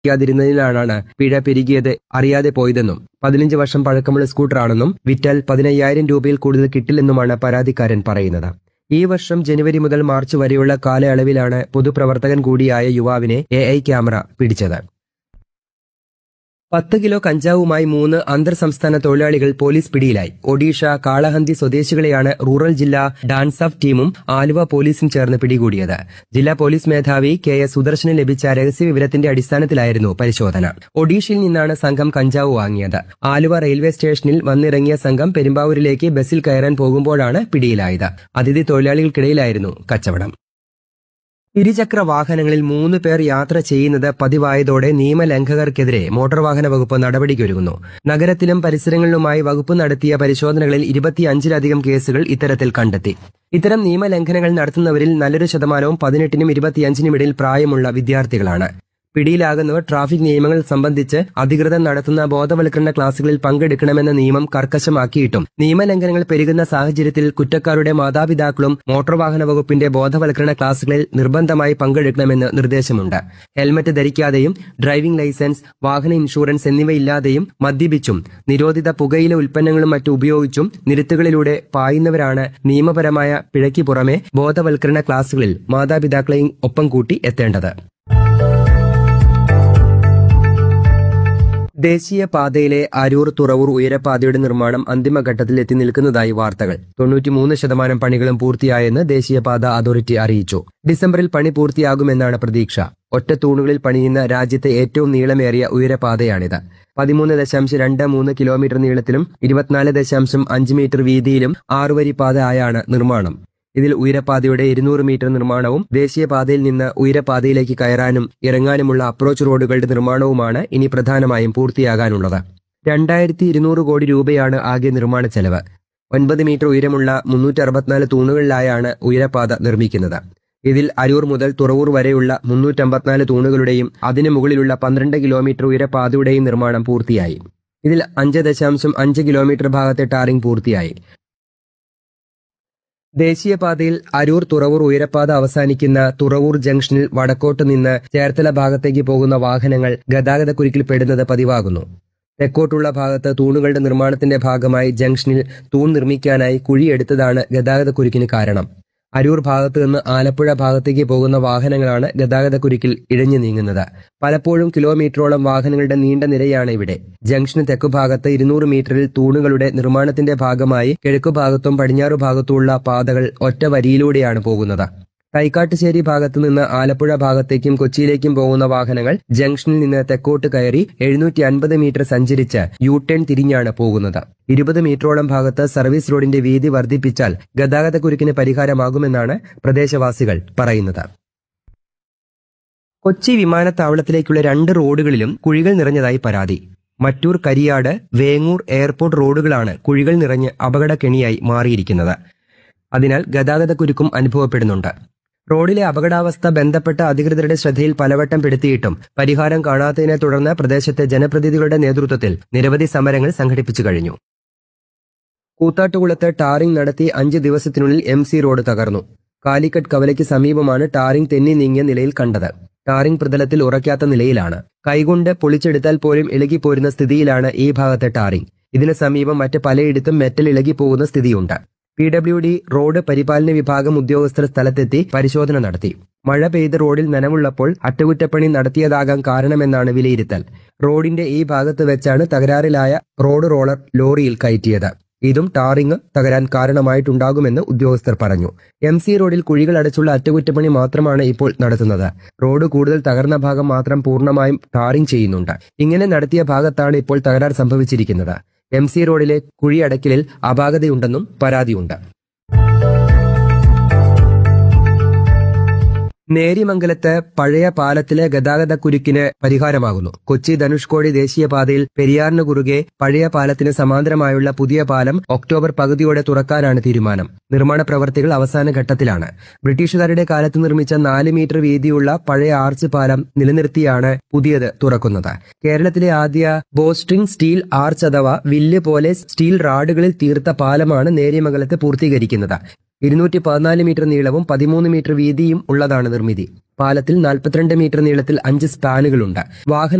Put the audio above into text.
ാതിരുന്നതിനാണ് പിഴ പെരുകിയത് അറിയാതെ പോയതെന്നും പതിനഞ്ച് വർഷം പഴക്കമുള്ള സ്കൂട്ടറാണെന്നും വിറ്റാൽ പതിനയ്യായിരം രൂപയിൽ കൂടുതൽ കിട്ടില്ലെന്നുമാണ് പരാതിക്കാരൻ പറയുന്നത് ഈ വർഷം ജനുവരി മുതൽ മാർച്ച് വരെയുള്ള കാലയളവിലാണ് പൊതുപ്രവർത്തകൻ കൂടിയായ യുവാവിനെ എ ഐ ക്യാമറ പിടിച്ചത് പത്ത് കിലോ കഞ്ചാവുമായി മൂന്ന് അന്തർ സംസ്ഥാന തൊഴിലാളികൾ പോലീസ് പിടിയിലായി ഒഡീഷ കാളഹന്തി സ്വദേശികളെയാണ് റൂറൽ ജില്ലാ ഡാൻസ് ഓഫ് ടീമും ആലുവ പോലീസും ചേർന്ന് പിടികൂടിയത് ജില്ലാ പോലീസ് മേധാവി കെ എസ് സുദർശന് ലഭിച്ച രഹസ്യവിവരത്തിന്റെ അടിസ്ഥാനത്തിലായിരുന്നു പരിശോധന ഒഡീഷയിൽ നിന്നാണ് സംഘം കഞ്ചാവ് വാങ്ങിയത് ആലുവ റെയിൽവേ സ്റ്റേഷനിൽ വന്നിറങ്ങിയ സംഘം പെരുമ്പാവൂരിലേക്ക് ബസ്സിൽ കയറാൻ പോകുമ്പോഴാണ് പിടിയിലായത് അതിഥി തൊഴിലാളികൾക്കിടയിലായിരുന്നു കച്ചവടം ഇരുചക്ര വാഹനങ്ങളിൽ മൂന്ന് പേർ യാത്ര ചെയ്യുന്നത് പതിവായതോടെ നിയമലംഘകർക്കെതിരെ മോട്ടോർ വാഹന വകുപ്പ് നടപടിക്കൊരുങ്ങുന്നു നഗരത്തിലും പരിസരങ്ങളിലുമായി വകുപ്പ് നടത്തിയ പരിശോധനകളിൽ ഇരുപത്തിയഞ്ചിലധികം കേസുകൾ ഇത്തരത്തിൽ കണ്ടെത്തി ഇത്തരം നിയമലംഘനങ്ങൾ നടത്തുന്നവരിൽ നല്ലൊരു ശതമാനവും പതിനെട്ടിനും ഇരുപത്തിയഞ്ചിനും ഇടയിൽ പ്രായമുള്ള വിദ്യാർത്ഥികളാണ് പിടിയിലാകുന്നവർ ട്രാഫിക് നിയമങ്ങൾ സംബന്ധിച്ച് അധികൃതർ നടത്തുന്ന ബോധവൽക്കരണ ക്ലാസുകളിൽ പങ്കെടുക്കണമെന്ന നിയമം കർക്കശമാക്കിയിട്ടും നിയമലംഘനങ്ങൾ പെരുകുന്ന സാഹചര്യത്തിൽ കുറ്റക്കാരുടെ മാതാപിതാക്കളും മോട്ടോർ വാഹന വകുപ്പിന്റെ ബോധവൽക്കരണ ക്ലാസുകളിൽ നിർബന്ധമായി പങ്കെടുക്കണമെന്ന് നിർദ്ദേശമുണ്ട് ഹെൽമറ്റ് ധരിക്കാതെയും ഡ്രൈവിംഗ് ലൈസൻസ് വാഹന ഇൻഷുറൻസ് എന്നിവയില്ലാതെയും മദ്യപിച്ചും നിരോധിത പുകയില ഉൽപ്പന്നങ്ങളും മറ്റും ഉപയോഗിച്ചും നിരത്തുകളിലൂടെ പായുന്നവരാണ് നിയമപരമായ പിഴയ്ക്ക് പുറമെ ബോധവൽക്കരണ ക്ലാസുകളിൽ മാതാപിതാക്കളെയും ഒപ്പം കൂട്ടി എത്തേണ്ടത് ദേശീയ പാതയിലെ അരൂർ തുറവൂർ ഉയരപാതയുടെ നിർമ്മാണം അന്തിമഘട്ടത്തിൽ എത്തി നിൽക്കുന്നതായി വാർത്തകൾ തൊണ്ണൂറ്റിമൂന്ന് ശതമാനം പണികളും പൂർത്തിയായെന്ന് ദേശീയപാത അതോറിറ്റി അറിയിച്ചു ഡിസംബറിൽ പണി പൂർത്തിയാകുമെന്നാണ് പ്രതീക്ഷ ഒറ്റ തൂണുകളിൽ പണിയുന്ന രാജ്യത്തെ ഏറ്റവും നീളമേറിയ ഉയരപാതയാണിത് പതിമൂന്ന് ദശാംശം രണ്ട് മൂന്ന് കിലോമീറ്റർ നീളത്തിലും ഇരുപത്തിനാല് ദശാംശം അഞ്ച് മീറ്റർ വീതിയിലും ആറുവരി പാത ആയാണ് നിർമ്മാണം ഇതിൽ ഉയരപാതയുടെ ഇരുന്നൂറ് മീറ്റർ നിർമ്മാണവും ദേശീയപാതയിൽ നിന്ന് ഉയരപാതയിലേക്ക് കയറാനും ഇറങ്ങാനുമുള്ള അപ്രോച്ച് റോഡുകളുടെ നിർമ്മാണവുമാണ് ഇനി പ്രധാനമായും പൂർത്തിയാകാനുള്ളത് രണ്ടായിരത്തി ഇരുന്നൂറ് കോടി രൂപയാണ് ആകെ നിർമ്മാണ ചെലവ് ഒൻപത് മീറ്റർ ഉയരമുള്ള മുന്നൂറ്റി അറുപത്തിനാല് തൂണുകളിലായാണ് ഉയരപാത നിർമ്മിക്കുന്നത് ഇതിൽ അരൂർ മുതൽ തുറവൂർ വരെയുള്ള മുന്നൂറ്റമ്പത്തിനാല് തൂണുകളുടെയും അതിനു മുകളിലുള്ള പന്ത്രണ്ട് കിലോമീറ്റർ ഉയരപാതയുടെയും നിർമ്മാണം പൂർത്തിയായി ഇതിൽ അഞ്ച് ദശാംശം അഞ്ച് കിലോമീറ്റർ ഭാഗത്തെ ടാറിംഗ് പൂർത്തിയായി ദേശീയപാതയിൽ അരൂർ തുറവൂർ ഉയരപ്പാത അവസാനിക്കുന്ന തുറവൂർ ജംഗ്ഷനിൽ വടക്കോട്ട് നിന്ന് ചേർത്തല ഭാഗത്തേക്ക് പോകുന്ന വാഹനങ്ങൾ ഗതാഗതക്കുരുക്കിൽ പെടുന്നത് പതിവാകുന്നു തെക്കോട്ടുള്ള ഭാഗത്ത് തൂണുകളുടെ നിർമ്മാണത്തിന്റെ ഭാഗമായി ജംഗ്ഷനിൽ തൂൺ നിർമ്മിക്കാനായി കുഴിയെടുത്തതാണ് ഗതാഗതക്കുരുക്കിന് കാരണം അരൂർ ഭാഗത്ത് നിന്ന് ആലപ്പുഴ ഭാഗത്തേക്ക് പോകുന്ന വാഹനങ്ങളാണ് ഗതാഗതക്കുരുക്കിൽ ഇഴഞ്ഞു നീങ്ങുന്നത് പലപ്പോഴും കിലോമീറ്ററോളം വാഹനങ്ങളുടെ നീണ്ട നിരയാണ് ഇവിടെ ജംഗ്ഷന് തെക്കുഭാഗത്ത് ഇരുന്നൂറ് മീറ്ററിൽ തൂണുകളുടെ നിർമ്മാണത്തിന്റെ ഭാഗമായി കിഴക്കുഭാഗത്തും പടിഞ്ഞാറു ഭാഗത്തുമുള്ള പാതകൾ ഒറ്റ വരിയിലൂടെയാണ് പോകുന്നത് തൈക്കാട്ടുശ്ശേരി ഭാഗത്തു നിന്ന് ആലപ്പുഴ ഭാഗത്തേക്കും കൊച്ചിയിലേക്കും പോകുന്ന വാഹനങ്ങൾ ജംഗ്ഷനിൽ നിന്ന് തെക്കോട്ട് കയറി എഴുന്നൂറ്റി അൻപത് മീറ്റർ സഞ്ചരിച്ച് യു ടേൺ തിരിഞ്ഞാണ് പോകുന്നത് ഇരുപത് മീറ്ററോളം ഭാഗത്ത് സർവീസ് റോഡിന്റെ വീതി വർദ്ധിപ്പിച്ചാൽ ഗതാഗതക്കുരുക്കിന് പരിഹാരമാകുമെന്നാണ് പ്രദേശവാസികൾ പറയുന്നത് കൊച്ചി വിമാനത്താവളത്തിലേക്കുള്ള രണ്ട് റോഡുകളിലും കുഴികൾ നിറഞ്ഞതായി പരാതി മറ്റൂർ കരിയാട് വേങ്ങൂർ എയർപോർട്ട് റോഡുകളാണ് കുഴികൾ നിറഞ്ഞ് അപകടക്കെണിയായി മാറിയിരിക്കുന്നത് അതിനാൽ ഗതാഗതക്കുരുക്കും അനുഭവപ്പെടുന്നുണ്ട് റോഡിലെ അപകടാവസ്ഥ ബന്ധപ്പെട്ട അധികൃതരുടെ ശ്രദ്ധയിൽ പലവട്ടം പെടുത്തിയിട്ടും പരിഹാരം കാണാത്തതിനെ തുടർന്ന് പ്രദേശത്തെ ജനപ്രതിനിധികളുടെ നേതൃത്വത്തിൽ നിരവധി സമരങ്ങൾ സംഘടിപ്പിച്ചു കഴിഞ്ഞു കൂത്താട്ടുകുളത്ത് ടാറിംഗ് നടത്തി അഞ്ച് ദിവസത്തിനുള്ളിൽ എം സി റോഡ് തകർന്നു കാലിക്കറ്റ് കവലയ്ക്ക് സമീപമാണ് ടാറിംഗ് തെന്നി നീങ്ങിയ നിലയിൽ കണ്ടത് ടാറിംഗ് പ്രതലത്തിൽ ഉറയ്ക്കാത്ത നിലയിലാണ് കൈകൊണ്ട് പൊളിച്ചെടുത്താൽ പോലും ഇളകിപ്പോരുന്ന സ്ഥിതിയിലാണ് ഈ ഭാഗത്തെ ടാറിംഗ് ഇതിന് സമീപം മറ്റ് പലയിടത്തും മെറ്റൽ ഇളകിപ്പോകുന്ന സ്ഥിതിയുണ്ട് പി ഡബ്ല്യു ഡി റോഡ് പരിപാലന വിഭാഗം ഉദ്യോഗസ്ഥർ സ്ഥലത്തെത്തി പരിശോധന നടത്തി മഴ പെയ്ത് റോഡിൽ നനവുള്ളപ്പോൾ അറ്റകുറ്റപ്പണി നടത്തിയതാകാം കാരണമെന്നാണ് വിലയിരുത്തൽ റോഡിന്റെ ഈ ഭാഗത്ത് വെച്ചാണ് തകരാറിലായ റോഡ് റോളർ ലോറിയിൽ കയറ്റിയത് ഇതും ടാറിംഗ് തകരാൻ കാരണമായിട്ടുണ്ടാകുമെന്ന് ഉദ്യോഗസ്ഥർ പറഞ്ഞു എം സി റോഡിൽ കുഴികൾ അടച്ചുള്ള അറ്റകുറ്റപ്പണി മാത്രമാണ് ഇപ്പോൾ നടത്തുന്നത് റോഡ് കൂടുതൽ തകർന്ന ഭാഗം മാത്രം പൂർണ്ണമായും ടാറിംഗ് ചെയ്യുന്നുണ്ട് ഇങ്ങനെ നടത്തിയ ഭാഗത്താണ് ഇപ്പോൾ തകരാർ സംഭവിച്ചിരിക്കുന്നത് എം സി റോഡിലെ കുഴി അടയ്ക്കലിൽ അപാകതയുണ്ടെന്നും പരാതിയുണ്ട് നേരിമംഗലത്ത് പഴയ പാലത്തിലെ ഗതാഗതക്കുരുക്കിന് പരിഹാരമാകുന്നു കൊച്ചി ധനുഷ്കോടി ദേശീയപാതയിൽ പെരിയാറിന് കുറുകെ പഴയ പാലത്തിന് സമാന്തരമായുള്ള പുതിയ പാലം ഒക്ടോബർ പകുതിയോടെ തുറക്കാനാണ് തീരുമാനം നിർമ്മാണ പ്രവർത്തികൾ അവസാന ഘട്ടത്തിലാണ് ബ്രിട്ടീഷുകാരുടെ കാലത്ത് നിർമ്മിച്ച നാല് മീറ്റർ വീതിയുള്ള പഴയ ആർച്ച് പാലം നിലനിർത്തിയാണ് പുതിയത് തുറക്കുന്നത് കേരളത്തിലെ ആദ്യ ബോസ്ട്രിംഗ് സ്റ്റീൽ ആർച്ച് അഥവാ വില്ല് പോലെ സ്റ്റീൽ റാഡുകളിൽ തീർത്ത പാലമാണ് നേര്യമംഗലത്ത് പൂർത്തീകരിക്കുന്നത് ഇരുന്നൂറ്റി പതിനാല് മീറ്റർ നീളവും പതിമൂന്ന് മീറ്റർ വീതിയും ഉള്ളതാണ് നിർമ്മിതി പാലത്തിൽ നാൽപ്പത്തിരണ്ട് മീറ്റർ നീളത്തിൽ അഞ്ച് സ്പാനുകളുണ്ട് വാഹന